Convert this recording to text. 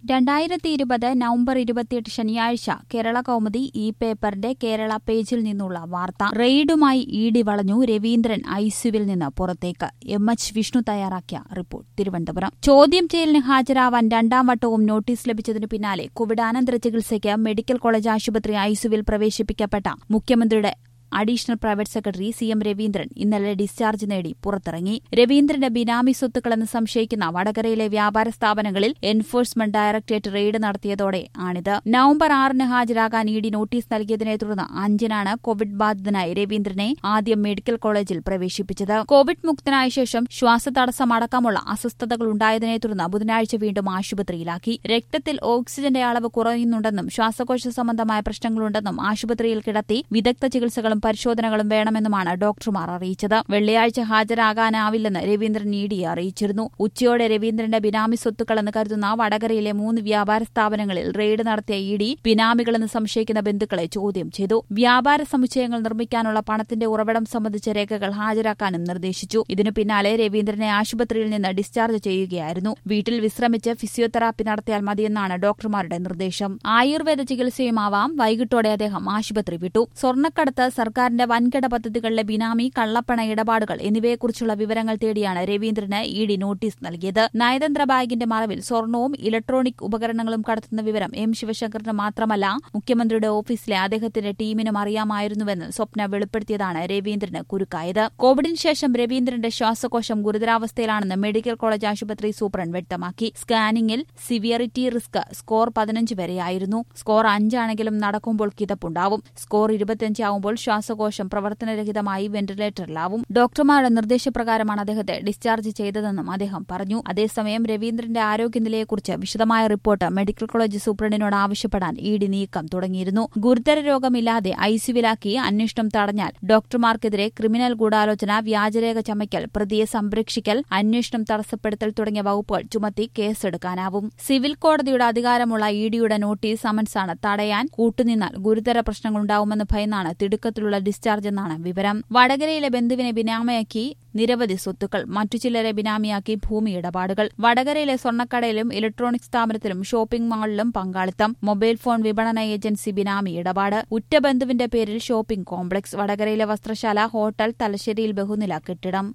രണ്ടായിരത്തി ഇരുപത് നവംബർ ഇരുപത്തിയെട്ട് ശനിയാഴ്ച കേരള കൗമുദി ഈ പേപ്പറിന്റെ കേരള പേജിൽ നിന്നുള്ള വാർത്ത റെയ്ഡുമായി ഈടി വളഞ്ഞു രവീന്ദ്രൻ ഐസിയുവിൽ നിന്ന് പുറത്തേക്ക് എം എച്ച് വിഷ്ണു തയ്യാറാക്കിയ റിപ്പോർട്ട് തിരുവനന്തപുരം ചോദ്യം ചെയ്യലിന് ഹാജരാവാൻ രണ്ടാം വട്ടവും നോട്ടീസ് ലഭിച്ചതിനു പിന്നാലെ കോവിഡാനന്തര ചികിത്സയ്ക്ക് മെഡിക്കൽ കോളേജ് ആശുപത്രി ഐസിയുവിൽ പ്രവേശിപ്പിക്കപ്പെട്ട മുഖ്യമന്ത്രിയുടെ additional private secretary C M Raveendran ഇന്നലെ ഡിസ്ചാർജ് നേടി പുറത്തിറങ്ങി രവീന്ദ്രന്റെ ബിനാമി സ്വത്തുക്കളെന്ന് സംശയിക്കുന്ന വടകരയിലെ വ്യാപാര സ്ഥാപനങ്ങളിൽ എൻഫോഴ്സ്മെന്റ് ഡയറക്ടറേറ്റ് റെയ്ഡ് നടത്തിയതോടെ ആണിത് നവംബർ ആറിന് ഹാജരാകാൻ ഇ ഡി നോട്ടീസ് നൽകിയതിനെ തുടർന്ന് അഞ്ചിനാണ് കോവിഡ് ബാധിതനായി രവീന്ദ്രനെ ആദ്യം മെഡിക്കൽ കോളേജിൽ പ്രവേശിപ്പിച്ചത് കോവിഡ് മുക്തനായ ശേഷം ശ്വാസതടസ്സം അടക്കമുള്ള അസ്വസ്ഥതകൾ ഉണ്ടായതിനെ തുടർന്ന് ബുധനാഴ്ച വീണ്ടും ആശുപത്രിയിലാക്കി രക്തത്തിൽ ഓക്സിജന്റെ അളവ് കുറയുന്നുണ്ടെന്നും ശ്വാസകോശ സംബന്ധമായ പ്രശ്നങ്ങളുണ്ടെന്നും ആശുപത്രിയിൽ കിടത്തി വിദഗ്ധ ചികിത്സകളും പരിശോധനകളും വേണമെന്നുമാണ് ഡോക്ടർമാർ അറിയിച്ചത് വെള്ളിയാഴ്ച ഹാജരാകാനാവില്ലെന്ന് രവീന്ദ്രൻ ഇ ഡിയെ അറിയിച്ചിരുന്നു ഉച്ചയോടെ രവീന്ദ്രന്റെ ബിനാമി സ്വത്തുക്കളെന്ന് കരുതുന്ന വടകരയിലെ മൂന്ന് വ്യാപാര സ്ഥാപനങ്ങളിൽ റെയ്ഡ് നടത്തിയ ഇ ഡി ബിനാമികളെന്ന് സംശയിക്കുന്ന ബന്ധുക്കളെ ചോദ്യം ചെയ്തു വ്യാപാര സമുച്ചയങ്ങൾ നിർമ്മിക്കാനുള്ള പണത്തിന്റെ ഉറവിടം സംബന്ധിച്ച രേഖകൾ ഹാജരാക്കാനും നിർദ്ദേശിച്ചു ഇതിനു പിന്നാലെ രവീന്ദ്രനെ ആശുപത്രിയിൽ നിന്ന് ഡിസ്ചാർജ് ചെയ്യുകയായിരുന്നു വീട്ടിൽ വിശ്രമിച്ച് ഫിസിയോതെറാപ്പി നടത്തിയാൽ മതിയെന്നാണ് ഡോക്ടർമാരുടെ നിർദ്ദേശം ആയുർവേദ ചികിത്സയുമാവാം വൈകിട്ടോടെ അദ്ദേഹം ആശുപത്രി വിട്ടു സ്വർണ്ണക്കടത്ത് സർക്കാരിന്റെ വൻകിട പദ്ധതികളിലെ ബിനാമി കള്ളപ്പണ ഇടപാടുകൾ എന്നിവയെക്കുറിച്ചുള്ള വിവരങ്ങൾ തേടിയാണ് രവീന്ദ്രന് ഇ ഡി നോട്ടീസ് നൽകിയത് നയതന്ത്ര ബാഗിന്റെ മറവിൽ സ്വർണവും ഇലക്ട്രോണിക് ഉപകരണങ്ങളും കടത്തുന്ന വിവരം എം ശിവശങ്കറിന് മാത്രമല്ല മുഖ്യമന്ത്രിയുടെ ഓഫീസിലെ അദ്ദേഹത്തിന്റെ ടീമിനും അറിയാമായിരുന്നുവെന്ന് സ്വപ്ന വെളിപ്പെടുത്തിയതാണ് രവീന്ദ്രന് കുരുക്കായത് കോവിഡിന് ശേഷം രവീന്ദ്രന്റെ ശ്വാസകോശം ഗുരുതരാവസ്ഥയിലാണെന്ന് മെഡിക്കൽ കോളേജ് ആശുപത്രി സൂപ്രണ്ട് വ്യക്തമാക്കി സ്കാനിംഗിൽ സിവിയറിറ്റി റിസ്ക് സ്കോർ പതിനഞ്ച് വരെയായിരുന്നു സ്കോർ അഞ്ചാണെങ്കിലും നടക്കുമ്പോൾ കിതപ്പുണ്ടാവും സ്കോർ ഇരുപത്തിയഞ്ചാവുമ്പോൾ ശ്വാസകോശം പ്രവർത്തനരഹിതമായി വെന്റിലേറ്ററിലാവും ഡോക്ടർമാരുടെ നിർദ്ദേശപ്രകാരമാണ് അദ്ദേഹത്തെ ഡിസ്ചാർജ് ചെയ്തതെന്നും അദ്ദേഹം പറഞ്ഞു അതേസമയം രവീന്ദ്രന്റെ ആരോഗ്യനിലയെക്കുറിച്ച് വിശദമായ റിപ്പോർട്ട് മെഡിക്കൽ കോളേജ് സൂപ്രണ്ടിനോട് ആവശ്യപ്പെടാൻ ഇ ഡി നീക്കം തുടങ്ങിയിരുന്നു ഗുരുതര രോഗമില്ലാതെ ഐസിയുവിലാക്കി അന്വേഷണം തടഞ്ഞാൽ ഡോക്ടർമാർക്കെതിരെ ക്രിമിനൽ ഗൂഢാലോചന വ്യാജരേഖ ചമയ്ക്കൽ പ്രതിയെ സംരക്ഷിക്കൽ അന്വേഷണം തടസ്സപ്പെടുത്തൽ തുടങ്ങിയ വകുപ്പുകൾ ചുമത്തി കേസെടുക്കാനാവും സിവിൽ കോടതിയുടെ അധികാരമുള്ള ഇ ഡിയുടെ നോട്ടീസ് സമൻസാണ് തടയാൻ കൂട്ടുനിന്നാൽ ഗുരുതര പ്രശ്നങ്ങളുണ്ടാവുമെന്ന് ഭയന്നാണ് തിടുക്കത്തിലുള്ള ഡിസ്ചാർജ് എന്നാണ് വിവരം വടകരയിലെ ബന്ധുവിനെ ബിനാമയാക്കി നിരവധി സ്വത്തുക്കൾ മറ്റു ചിലരെ ബിനാമിയാക്കി ഭൂമി ഇടപാടുകൾ വടകരയിലെ സ്വർണ്ണക്കടയിലും ഇലക്ട്രോണിക് സ്ഥാപനത്തിലും ഷോപ്പിംഗ് മാളിലും പങ്കാളിത്തം മൊബൈൽ ഫോൺ വിപണന ഏജൻസി ബിനാമി ഇടപാട് ഉറ്റ ബന്ധുവിന്റെ പേരിൽ ഷോപ്പിംഗ് കോംപ്ലക്സ് വടകരയിലെ വസ്ത്രശാല ഹോട്ടൽ തലശ്ശേരിയിൽ ബഹുനില കെട്ടിടം